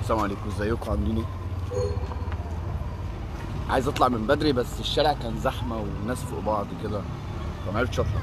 السلام عليكم ازيكم عاملين ايه عايز اطلع من بدري بس الشارع كان زحمه والناس فوق بعض كده فما عرفتش اطلع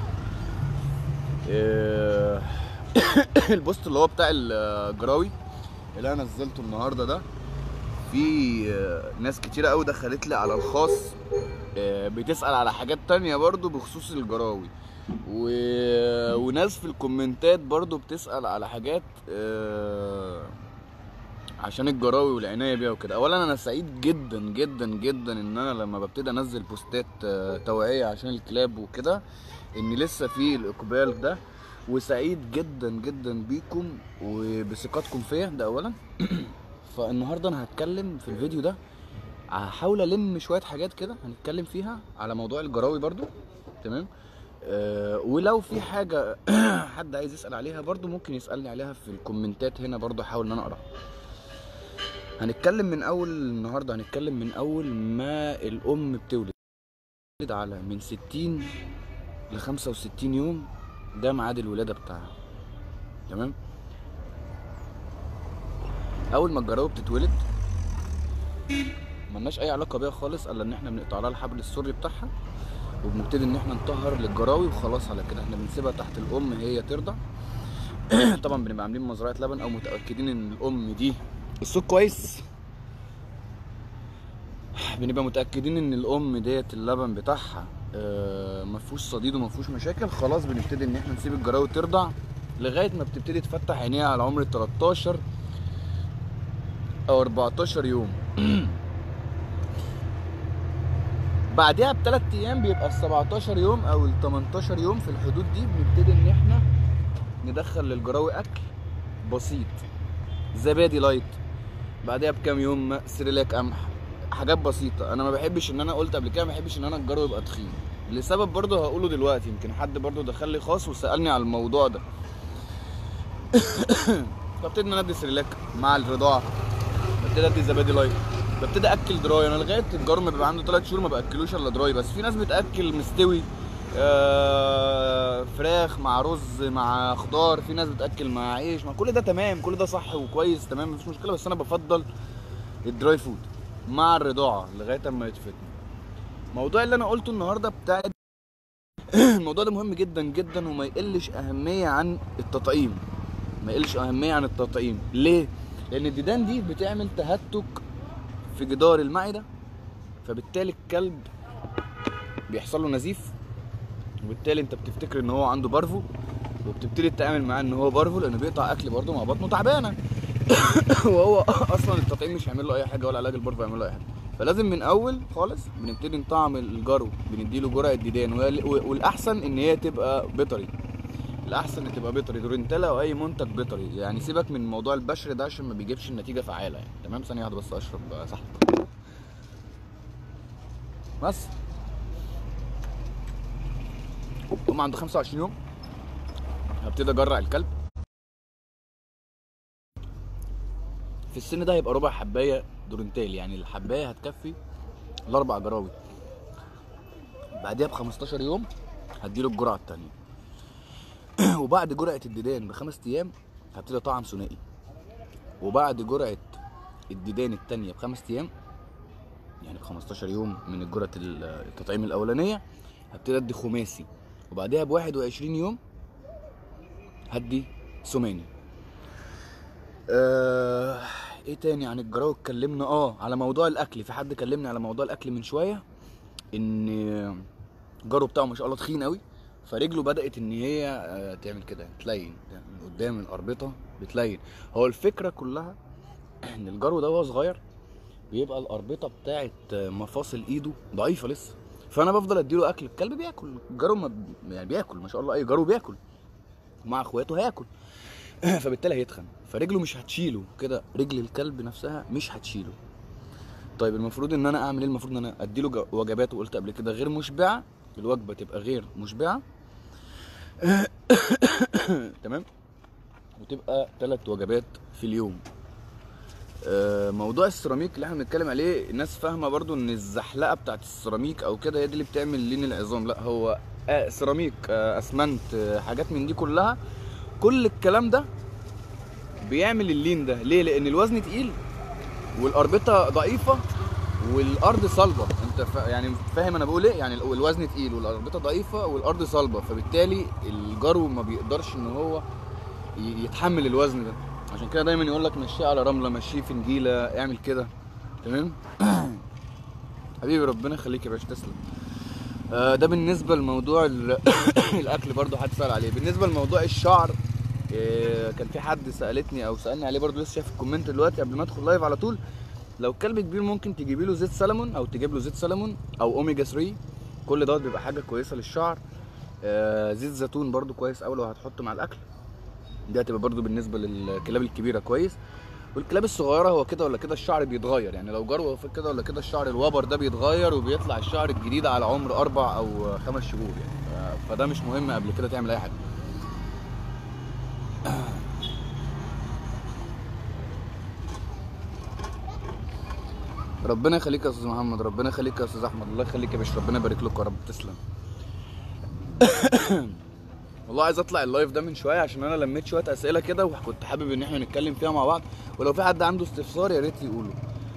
إيه، البوست اللي هو بتاع الجراوي اللي انا نزلته النهارده ده في آه، ناس كتيره قوي دخلت لي على الخاص آه، بتسال على حاجات تانية برضو بخصوص الجراوي و... وناس في الكومنتات برضو بتسال على حاجات آه، عشان الجراوي والعنايه بيها وكده اولا انا سعيد جدا جدا جدا ان انا لما ببتدي انزل بوستات آه، توعيه عشان الكلاب وكده ان لسه في الاقبال ده وسعيد جدا جدا بيكم وبثقتكم فيا ده اولا فالنهارده انا هتكلم في الفيديو ده هحاول الم شويه حاجات كده هنتكلم فيها على موضوع الجراوي برضو تمام أه ولو في حاجه حد عايز يسال عليها برضو ممكن يسالني عليها في الكومنتات هنا برضو احاول ان انا اقراها هنتكلم من اول النهارده هنتكلم من اول ما الام بتولد بتولد على من 60 ل 65 يوم ده ميعاد الولاده بتاعها تمام اول ما الجراوي بتتولد ملناش اي علاقه بيها خالص الا ان احنا بنقطع لها الحبل السري بتاعها وبنبتدي ان احنا نطهر للجراوي وخلاص على كده احنا بنسيبها تحت الام هي ترضع طبعا بنبقى عاملين مزرعه لبن او متاكدين ان الام دي الصوت كويس بنبقى متاكدين ان الام ديت اللبن بتاعها آه، ما فيهوش صديد وما فيهوش مشاكل خلاص بنبتدي ان احنا نسيب الجراوي ترضع لغايه ما بتبتدي تفتح عينيها على عمر 13 او 14 يوم بعدها بثلاث ايام بيبقى ال 17 يوم او ال 18 يوم في الحدود دي بنبتدي ان احنا ندخل للجراوي اكل بسيط زبادي لايت بعدها بكام يوم سريلاك قمح حاجات بسيطه انا ما بحبش ان انا قلت قبل كده ما بحبش ان انا الجرو يبقى تخين لسبب برضه هقوله دلوقتي يمكن حد برضه دخل لي خاص وسالني على الموضوع ده فابتدي ان انا ادي سريلاك مع الرضاعه ببتدي ادي زبادي لايت ببتدي اكل دراي انا لغايه الجرو ما بيبقى عنده 3 شهور ما باكلوش الا دراي بس في ناس بتاكل مستوي آه، فراخ مع رز مع خضار في ناس بتاكل مع عيش مع كل ده تمام كل ده صح وكويس تمام مفيش مشكله بس انا بفضل الدراي فود مع الرضاعه لغايه اما يتفتن الموضوع اللي انا قلته النهارده بتاع الموضوع ده مهم جدا جدا وما يقلش اهميه عن التطعيم ما يقلش اهميه عن التطعيم ليه لان الديدان دي بتعمل تهتك في جدار المعده فبالتالي الكلب بيحصل له نزيف وبالتالي انت بتفتكر ان هو عنده بارفو وبتبتدي تتعامل معاه ان هو بارفو لانه بيقطع اكل برضه مع بطنه تعبانه وهو اصلا التطعيم مش هيعمل له اي حاجه ولا علاج البارفو هيعمل له اي حاجه فلازم من اول خالص بنبتدي نطعم الجرو بنديله جرعه ديدان وال- والاحسن ان هي تبقى بيطري الاحسن ان تبقى بيطري دورنتالا او اي منتج بيطري يعني سيبك من موضوع البشر ده عشان ما بيجيبش النتيجه فعاله يعني تمام ثانيه واحده بس اشرب صح بس هم عنده 25 يوم هبتدي اجرع الكلب في السن ده هيبقى ربع حبايه دورنتال يعني الحبايه هتكفي الاربع جراوي بعدها ب 15 يوم هديله الجرعه التانيه وبعد جرعه الديدان بخمس ايام هبتدي اطعم ثنائي وبعد جرعه الديدان التانيه بخمس ايام يعني ب 15 يوم من جرعه التطعيم الاولانيه هبتدي ادي خماسي وبعدها ب 21 يوم هدي ثماني آه ايه تاني عن الجراوي اتكلمنا اه على موضوع الاكل في حد كلمني على موضوع الاكل من شويه ان الجرو بتاعه ما شاء الله تخين قوي فرجله بدات ان هي آه، تعمل كده تلين من قدام الاربطه بتلين هو الفكره كلها ان الجرو ده وهو صغير بيبقى الاربطه بتاعت مفاصل ايده ضعيفه لسه فانا بفضل اديله اكل الكلب بياكل الجرو ما ب- يعني بياكل ما شاء الله اي جرو بياكل مع اخواته هياكل فبالتالي هيتخن فرجله مش هتشيله كده رجل الكلب نفسها مش هتشيله طيب المفروض ان انا اعمل ايه المفروض ان انا اديله جا- وجبات وقلت قبل كده غير مشبعه الوجبه تبقى غير مشبعه تمام وتبقى ثلاث وجبات في اليوم آه، موضوع السيراميك اللي احنا بنتكلم عليه الناس فاهمه برضو ان الزحلقه بتاعت السيراميك او كده هي دي اللي بتعمل لين العظام لا هو آه سيراميك آه اسمنت آه حاجات من دي كلها كل الكلام ده بيعمل اللين ده ليه لان الوزن تقيل والاربطه ضعيفه والارض صلبه انت فا يعني فاهم انا بقول ايه يعني ال- الوزن تقيل والاربطه ضعيفه والارض صلبه فبالتالي الجرو ما بيقدرش ان هو ي- يتحمل الوزن ده عشان كده دايما يقول لك مشيه على رمله مشيه في نجيله اعمل كده تمام حبيبي ربنا يخليك يا باشا تسلم آه، ده بالنسبه لموضوع ال- الاكل برضو هتسال عليه بالنسبه لموضوع الشعر آه، كان في حد سالتني او سالني عليه برضو لسه شايف الكومنت دلوقتي قبل ما ادخل لايف على طول لو كلب كبير ممكن تجيبي له زيت سلمون او تجيب له زيت سلمون او اوميجا 3 كل دوت بيبقى حاجه كويسه للشعر آه، زيت زيتون برضو كويس قوي لو هتحطه مع الاكل دي هتبقى برضو بالنسبه للكلاب الكبيره كويس والكلاب الصغيره هو كده ولا كده الشعر بيتغير يعني لو جرو في كده ولا كده الشعر الوبر ده بيتغير وبيطلع الشعر الجديد على عمر اربع او خمس شهور يعني ف- فده مش مهم قبل كده تعمل اي حاجه ربنا يخليك يا استاذ محمد ربنا يخليك يا استاذ احمد الله يخليك يا باشا ربنا يبارك لكم يا رب تسلم والله عايز اطلع اللايف ده من شويه عشان انا لميت شويه اسئله كده وكنت حابب ان احنا نتكلم فيها مع بعض ولو في حد عنده استفسار يا ريت يقوله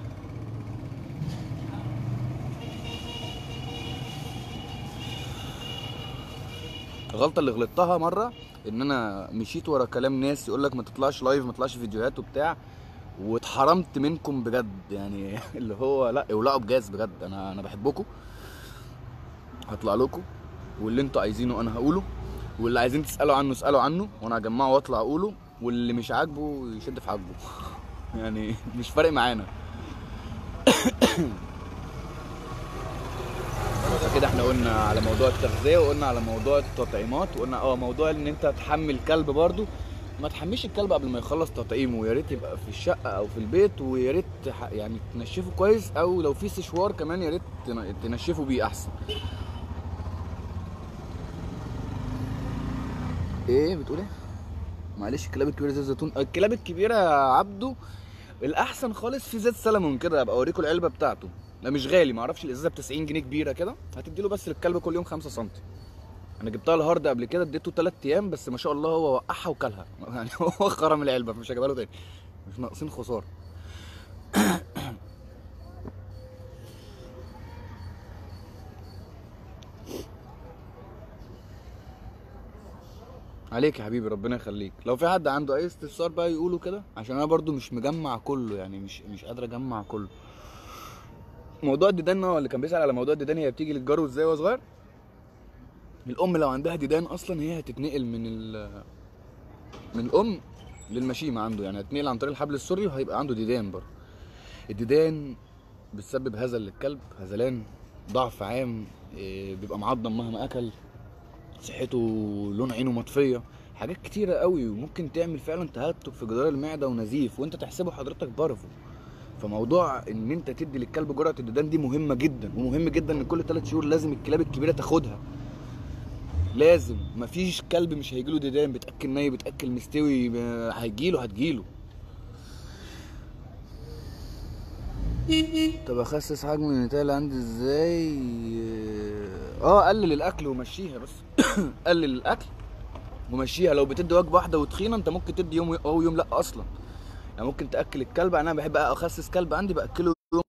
الغلطه اللي غلطتها مره ان انا مشيت ورا كلام ناس يقول لك ما تطلعش لايف ما تطلعش فيديوهات وبتاع واتحرمت منكم بجد يعني اللي هو لا اولعوا بجاز بجد انا انا بحبكم هطلع لكم واللي انتوا عايزينه انا هقوله واللي عايزين تسالوا عنه اسالوا عنه وانا هجمعه واطلع اقوله واللي مش عاجبه يشد في عاجبه يعني مش فارق معانا فكده احنا قلنا على موضوع التغذيه وقلنا على موضوع التطعيمات وقلنا اه موضوع ان انت تحمل كلب برضو ما تحميش الكلب قبل ما يخلص تطعيمه ويا ريت يبقى في الشقه او في البيت ويا ريت تح- يعني تنشفه كويس او لو في سشوار كمان يا ريت تن- تنشفه بيه احسن ايه بتقول ايه معلش الكلاب الكبيره زي الزيتون الكلاب الكبيره يا عبده الاحسن خالص في زيت سلمون كده ابقى اوريكم العلبه بتاعته ده مش غالي ما اعرفش الازازه ب 90 جنيه كبيره كده هتدي له بس للكلب كل يوم 5 سم انا جبتها الهارد قبل كده اديته 3 ايام بس ما شاء الله هو وقعها وكلها يعني هو خرم العلبه فمش هجيبها له تاني مش ناقصين خساره عليك يا حبيبي ربنا يخليك لو في حد عنده اي استفسار بقى يقوله كده عشان انا برضو مش مجمع كله يعني مش مش قادر اجمع كله موضوع الديدان هو اللي كان بيسأل على موضوع الديدان هي بتيجي للجرو ازاي وهو صغير الام لو عندها ديدان اصلا هي هتتنقل من ال من الام للمشيمه عنده يعني هتنقل عن طريق الحبل السري وهيبقى عنده ديدان برضه الديدان بتسبب هزل للكلب هزلان ضعف عام إيه، بيبقى معضم مهما اكل صحته لون عينه مطفيه حاجات كتيره قوي وممكن تعمل فعلا تهتك في جدار المعده ونزيف وانت تحسبه حضرتك بارفو فموضوع ان انت تدي للكلب جرعه الديدان دي مهمه جدا ومهم جدا ان كل ثلاث شهور لازم الكلاب الكبيره تاخدها لازم مفيش كلب مش هيجيله ديدان بتاكل ني بتاكل مستوي ب- هيجيله هتجيله طب اخسس حجم النتايه اللي عندي ازاي اه قلل الاكل ومشيها بس قلل الاكل ومشيها لو بتدي وجبه واحده وتخينه انت ممكن تدي يوم او يوم لا اصلا يعني ممكن تاكل الكلب انا بحب اخسس كلب عندي باكله يوم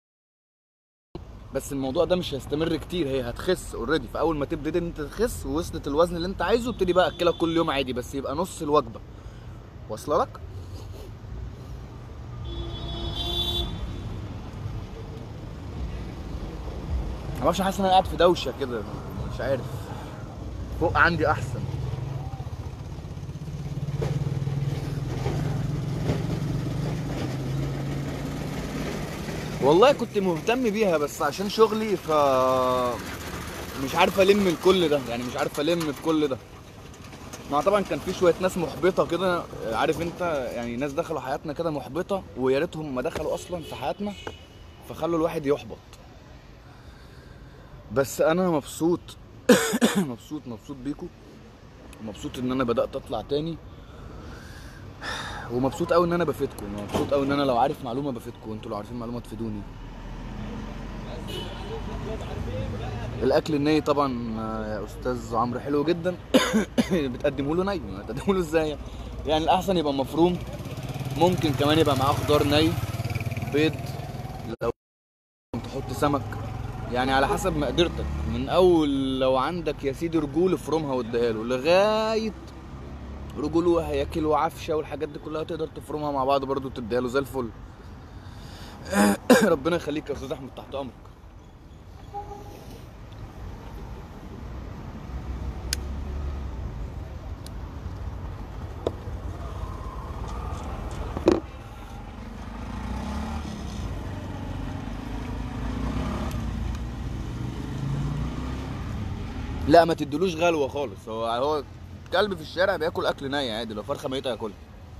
بس الموضوع ده مش هيستمر كتير هي هتخس اوريدي فاول ما تبتدي ان انت تخس ووصلت الوزن اللي انت عايزه ابتدي بقى اكلها كل يوم عادي بس يبقى نص الوجبه واصله لك معرفش حاسس ان انا قاعد في دوشه كده مش عارف فوق عندي احسن والله كنت مهتم بيها بس عشان شغلي ف مش عارف الم الكل ده يعني مش عارف الم بكل ده مع طبعا كان في شويه ناس محبطه كده عارف انت يعني ناس دخلوا حياتنا كده محبطه ويا ريتهم ما دخلوا اصلا في حياتنا فخلوا الواحد يحبط بس انا مبسوط مبسوط مبسوط بيكو مبسوط ان انا بدات اطلع تاني ومبسوط قوي ان انا بفيدكم مبسوط قوي ان انا لو عارف معلومه بفيدكم وانتوا لو عارفين معلومه تفيدوني الاكل الني طبعا آه، يا استاذ عمرو حلو جدا بتقدمه له ني بتقدمه له ازاي يعني الاحسن يبقى مفروم ممكن كمان يبقى معاه خضار ني بيض لو تحط سمك يعني على حسب مقدرتك من اول لو عندك يا سيدي رجول افرمها واديها له لغايه رجول وهياكل وعفشه والحاجات دي كلها تقدر تفرمها مع بعض برضو تديها له زي الفل ربنا يخليك يا استاذ احمد تحت امرك لا ما تدلوش غلوه خالص هو هو كلب في الشارع بياكل اكل ني عادي لو فرخه ميته ياكلها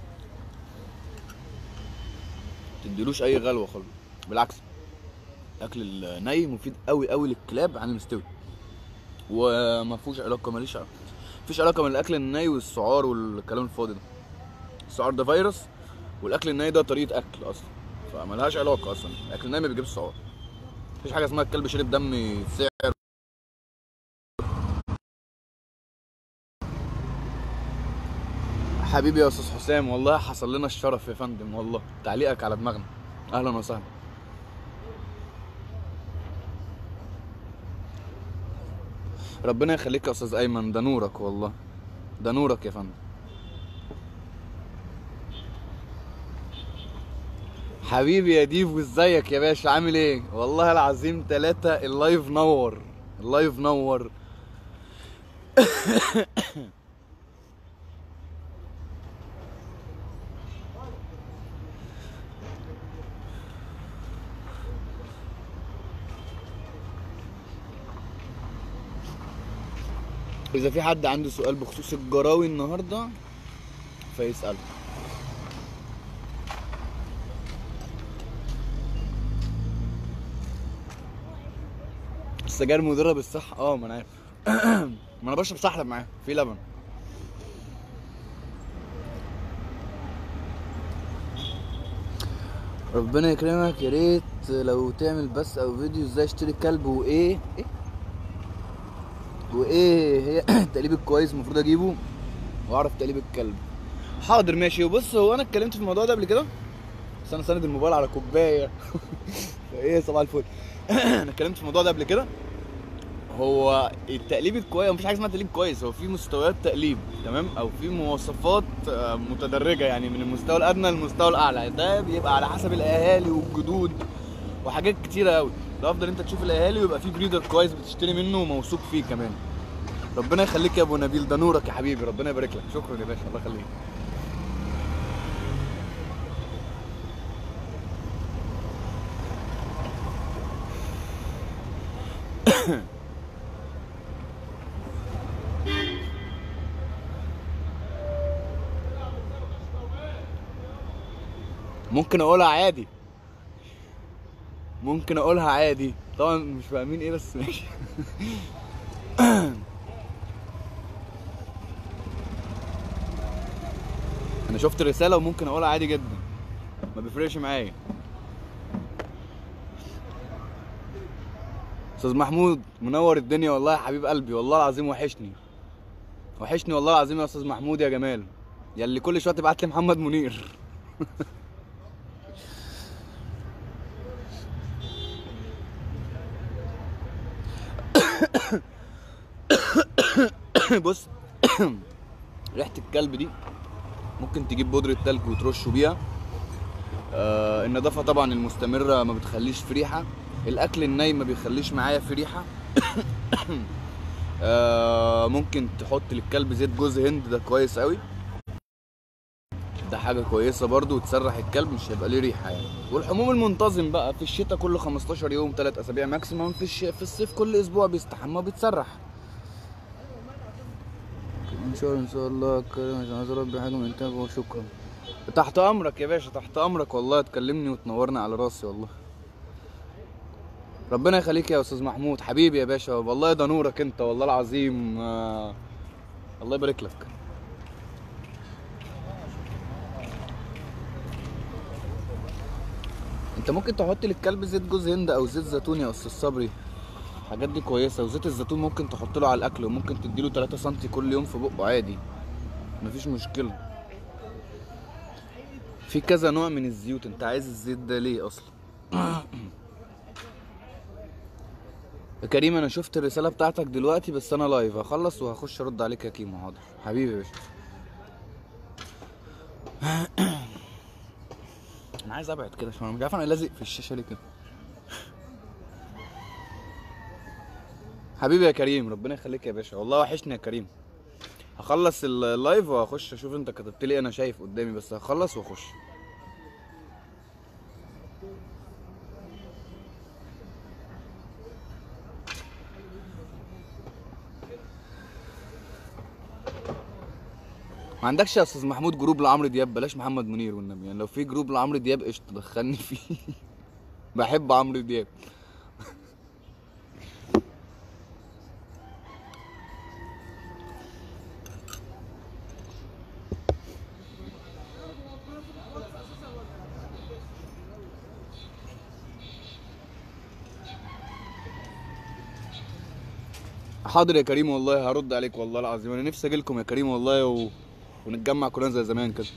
تديلوش اي غلوه خالص بالعكس الاكل الني مفيد قوي قوي للكلاب عن المستوي وما فيهوش علاقه ماليش علاقه مفيش علاقه بين الاكل الني والسعار والكلام الفاضي ده السعار ده فيروس والاكل الني ده طريقه اكل اصلا فملهاش علاقه اصلا الاكل الني ما بيجيبش سعار مفيش حاجه اسمها الكلب شرب دم سعر حبيبي يا استاذ حسام والله حصل لنا الشرف يا فندم والله تعليقك على دماغنا اهلا وسهلا ربنا يخليك يا استاذ ايمن ده نورك والله ده نورك يا فندم حبيبي يا ديفو ازيك يا باشا عامل ايه والله العظيم تلاتة اللايف نور اللايف نور اذا في حد عنده سؤال بخصوص الجراوي النهارده فيسأله السجاير مضره بالصحه اه ما انا عارف ما انا بشرب سحلب معاه في لبن ربنا يكرمك يا ريت لو تعمل بس او فيديو ازاي اشتري كلب وايه ايه وايه هي التقليب الكويس المفروض اجيبه واعرف تقليب الكلب حاضر ماشي وبص هو انا اتكلمت في الموضوع ده قبل كده بس انا ساند الموبايل على كوبايه ايه صباح الفل انا اتكلمت في الموضوع ده قبل كده هو التقليب الكويس مفيش حاجه اسمها تقليب كويس هو في مستويات تقليب تمام او في مواصفات آه، متدرجه يعني من المستوى الادنى للمستوى الاعلى ده بيبقى على حسب الاهالي والجدود وحاجات كتيره قوي الافضل انت تشوف الاهالي ويبقى في بريدر كويس بتشتري منه وموثوق فيه كمان ربنا يخليك يا ابو نبيل ده نورك يا حبيبي ربنا يبارك لك شكرا يا باشا الله يخليك ممكن اقولها عادي ممكن اقولها عادي طبعا مش فاهمين ايه بس ماشي انا شفت الرساله وممكن اقولها عادي جدا ما بيفرقش معايا استاذ محمود منور الدنيا والله يا حبيب قلبي والله العظيم وحشني وحشني والله العظيم يا استاذ محمود يا جمال يا اللي كل شويه تبعت لي محمد منير بص ريحه الكلب دي ممكن تجيب بودرة تلج وترشه بيها آه النظافة طبعا المستمرة ما بتخليش في ريحة الأكل الني ما بيخليش معايا في ريحة آه ممكن تحط للكلب زيت جوز هند ده كويس قوي ده حاجة كويسة برضو وتسرح الكلب مش هيبقى ليه ريحة يعني والحموم المنتظم بقى في الشتاء كل 15 يوم 3 أسابيع ماكسيموم في الش... في الصيف كل أسبوع بيستحمى وبيتسرح ان شاء الله ان شاء الله كريم عشان عايز اربي حاجه من انتاج وشكرا تحت امرك يا باشا تحت امرك والله تكلمني وتنورني على راسي والله ربنا يخليك يا استاذ محمود حبيبي يا باشا والله ده نورك انت والله العظيم آه الله يبارك لك انت ممكن تحط للكلب زيت جوز هند او زيت زيتون يا استاذ صبري الحاجات دي كويسه وزيت الزيتون ممكن تحط له على الاكل وممكن تديله 3 سم كل يوم في بقه عادي مفيش مشكله في كذا نوع من الزيوت انت عايز الزيت ده ليه اصلا يا كريم انا شفت الرساله بتاعتك دلوقتي بس انا لايف هخلص وهخش ارد عليك يا كيمو حاضر حبيبي يا باشا انا عايز ابعد كده عشان انا مش عارف انا لازق في الشاشه ليه كده حبيبي يا كريم ربنا يخليك يا باشا والله وحشني يا كريم هخلص اللايف وهخش اشوف انت كتبت لي إيه، انا شايف قدامي بس هخلص واخش ما عندكش يا استاذ محمود جروب لعمرو دياب بلاش محمد منير والنبي يعني لو في جروب لعمرو دياب قشطه دخلني فيه بحب عمرو دياب حاضر يا كريم والله هرد عليك والله العظيم انا نفسي اجيلكم يا كريم والله و... ونتجمع كلنا زي زمان كده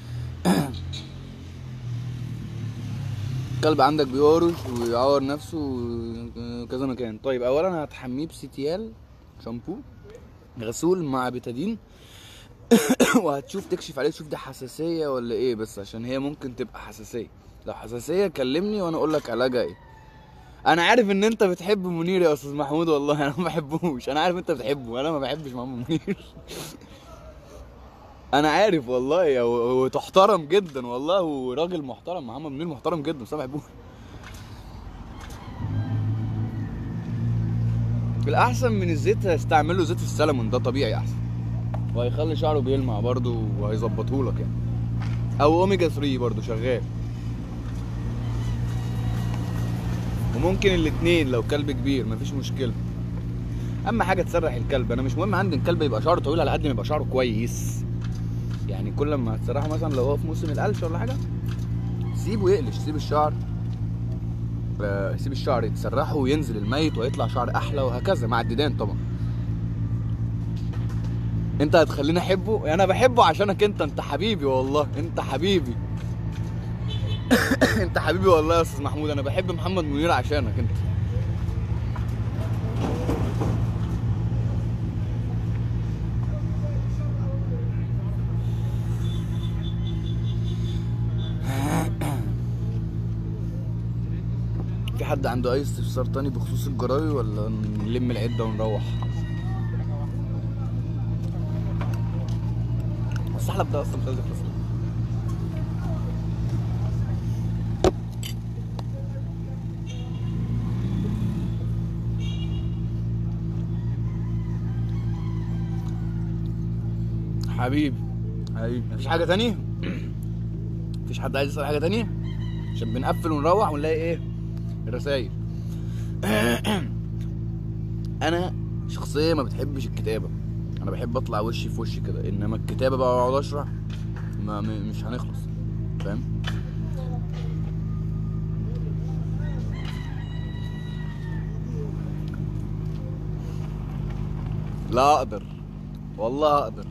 كلب عندك بيقرش ويعور نفسه و- كذا مكان طيب اولا هتحميه بسيتيال شامبو غسول مع بيتادين وهتشوف تكشف عليه تشوف دي حساسيه ولا ايه بس عشان هي ممكن تبقى حساسيه لو حساسيه كلمني وانا اقول لك علاجها ايه انا عارف ان انت بتحب منير يا استاذ محمود والله انا ما بحبوش انا عارف انت بتحبه انا ما بحبش محمد منير انا عارف والله و- وتحترم جدا والله وراجل محترم محمد منير محترم جدا بس انا ما بحبوش الاحسن من الزيت هستعمله زيت السلمون ده طبيعي احسن وهيخلي شعره بيلمع برضه وهيظبطه لك يعني او اوميجا 3 برضه شغال وممكن الاتنين لو كلب كبير مفيش مشكله اهم حاجه تسرح الكلب انا مش مهم عندي الكلب يبقى شعره طويل على قد ما يبقى شعره كويس يعني كل ما تسرحه مثلا لو هو في موسم القلش ولا حاجه سيبه يقلش سيب الشعر آه، سيب الشعر يتسرحه وينزل الميت ويطلع شعر احلى وهكذا مع الديدان طبعا انت هتخليني احبه انا بحبه عشانك انت انت حبيبي والله انت حبيبي انت حبيبي والله يا استاذ محمود انا بحب محمد منير عشانك انت في حد عنده اي استفسار تاني بخصوص الجراوي ولا نلم العده ونروح السحلب ده اصلا مش عايز يخلص حبيبي حبيبي مفيش حاجه تانية مفيش حد عايز يسال حاجه تانية عشان بنقفل ونروح ونلاقي ايه الرسايل انا شخصيه ما بتحبش الكتابه انا بحب اطلع وشي في وشي كده انما الكتابه بقى واقعد اشرح ما م- مش هنخلص فاهم لا اقدر والله اقدر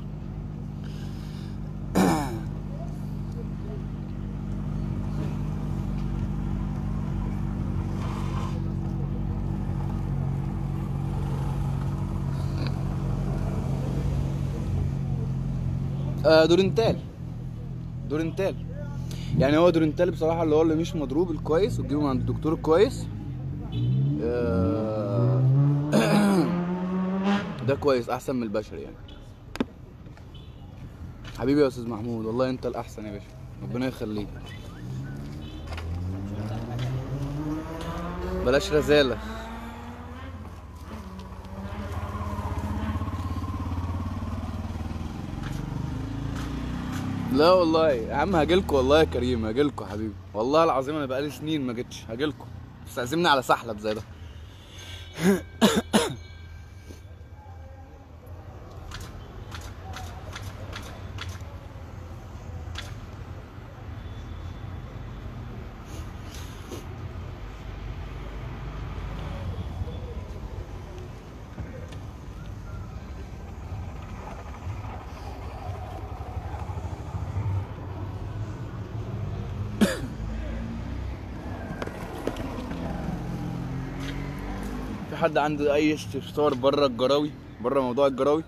آه دورنتال دورنتال يعني هو دورنتال بصراحه اللي هو اللي مش مضروب الكويس وتجيبه من عند الدكتور الكويس آه، ده كويس احسن من البشري يعني حبيبي يا استاذ محمود والله انت الاحسن يا باشا ربنا يخليك بلاش رزاله لا والله يا عم هاجيلكوا والله يا كريم هاجيلكوا يا حبيبي والله العظيم انا بقالي سنين ما جيتش هاجيلكوا بس عزمني على سحلب زي ده حد عنده اي استفسار بره الجراوي بره موضوع الجراوي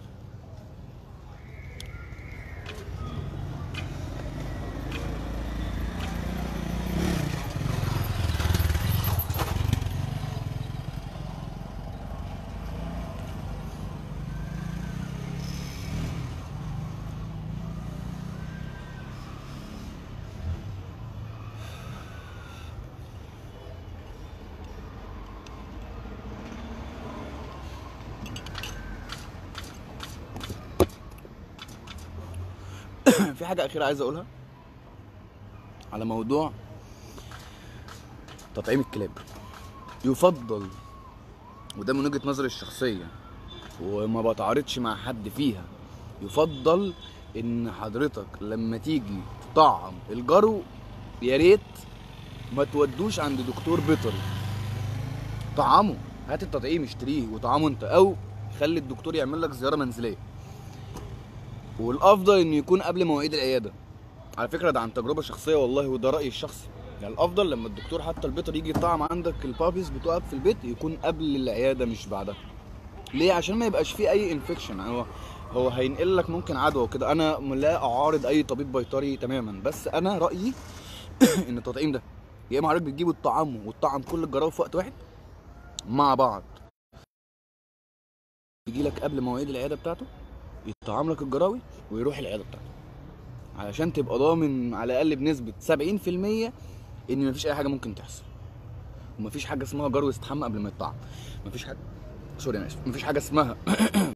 في حاجه اخيره عايز اقولها على موضوع تطعيم الكلاب يفضل وده من وجهه نظري الشخصيه وما بتعارضش مع حد فيها يفضل ان حضرتك لما تيجي تطعم الجرو يا ريت ما تودوش عند دكتور بيطري طعمه هات التطعيم اشتريه وطعمه انت او خلي الدكتور يعمل لك زياره منزليه والافضل انه يكون قبل مواعيد العياده على فكره ده عن تجربه شخصيه والله وده رايي الشخصي يعني الافضل لما الدكتور حتى البيطر يجي يطعم عندك البابيز بتوعك في البيت يكون قبل العياده مش بعدها ليه عشان ما يبقاش فيه اي انفكشن هو هو هينقل لك ممكن عدوى وكده انا لا اعارض اي طبيب بيطري تماما بس انا رايي ان التطعيم ده يا اما حضرتك بتجيبه تطعمه وتطعم كل الجراوي في وقت واحد مع بعض يجي لك قبل مواعيد العياده بتاعته يطعم لك الجراوي ويروح العياده بتاعته علشان تبقى ضامن على الاقل بنسبه 70% ان مفيش اي حاجه ممكن تحصل ومفيش حاجه اسمها جرو يستحمى قبل ما يطعم مفيش حاجه سوري انا اسف مفيش حاجه اسمها